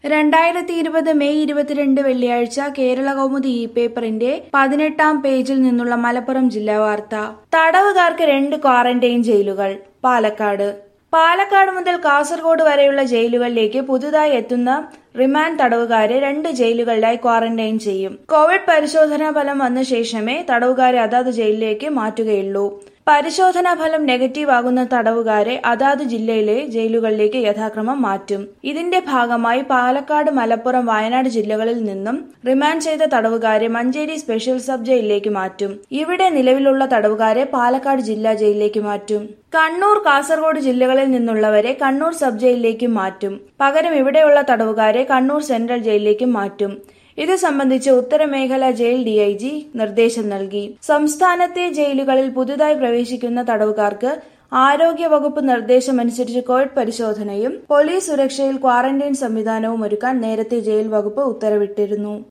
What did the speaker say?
രണ്ടായിരത്തി ഇരുപത് മെയ് ഇരുപത്തിരണ്ട് വെള്ളിയാഴ്ച കേരള കൗമുദി ഇ പേപ്പറിന്റെ പതിനെട്ടാം പേജിൽ നിന്നുള്ള മലപ്പുറം ജില്ലാ വാർത്ത തടവുകാർക്ക് രണ്ട് ക്വാറന്റൈൻ ജയിലുകൾ പാലക്കാട് പാലക്കാട് മുതൽ കാസർഗോഡ് വരെയുള്ള ജയിലുകളിലേക്ക് പുതുതായി എത്തുന്ന റിമാൻഡ് തടവുകാരെ രണ്ട് ജയിലുകളിലായി ക്വാറന്റൈൻ ചെയ്യും കോവിഡ് പരിശോധനാ ഫലം വന്ന ശേഷമേ തടവുകാരെ അതാത് ജയിലിലേക്ക് മാറ്റുകയുള്ളൂ പരിശോധനാ ഫലം നെഗറ്റീവ് ആകുന്ന തടവുകാരെ അതാത് ജില്ലയിലെ ജയിലുകളിലേക്ക് യഥാക്രമം മാറ്റും ഇതിന്റെ ഭാഗമായി പാലക്കാട് മലപ്പുറം വയനാട് ജില്ലകളിൽ നിന്നും റിമാൻഡ് ചെയ്ത തടവുകാരെ മഞ്ചേരി സ്പെഷ്യൽ സബ് ജയിലിലേക്ക് മാറ്റും ഇവിടെ നിലവിലുള്ള തടവുകാരെ പാലക്കാട് ജില്ലാ ജയിലിലേക്ക് മാറ്റും കണ്ണൂർ കാസർഗോഡ് ജില്ലകളിൽ നിന്നുള്ളവരെ കണ്ണൂർ സബ് ജയിലിലേക്ക് മാറ്റും പകരം ഇവിടെയുള്ള തടവുകാരെ കണ്ണൂർ സെൻട്രൽ ജയിലിലേക്ക് മാറ്റും ഇത് സംബന്ധിച്ച് ഉത്തരമേഖല ജയിൽ ഡിഐജി നിർദ്ദേശം നൽകി സംസ്ഥാനത്തെ ജയിലുകളിൽ പുതുതായി പ്രവേശിക്കുന്ന തടവുകാർക്ക് ആരോഗ്യ വകുപ്പ് നിർദ്ദേശമനുസരിച്ച് കോവിഡ് പരിശോധനയും പോലീസ് സുരക്ഷയിൽ ക്വാറന്റൈൻ സംവിധാനവും ഒരുക്കാൻ നേരത്തെ ജയിൽ വകുപ്പ് ഉത്തരവിട്ടിരുന്നു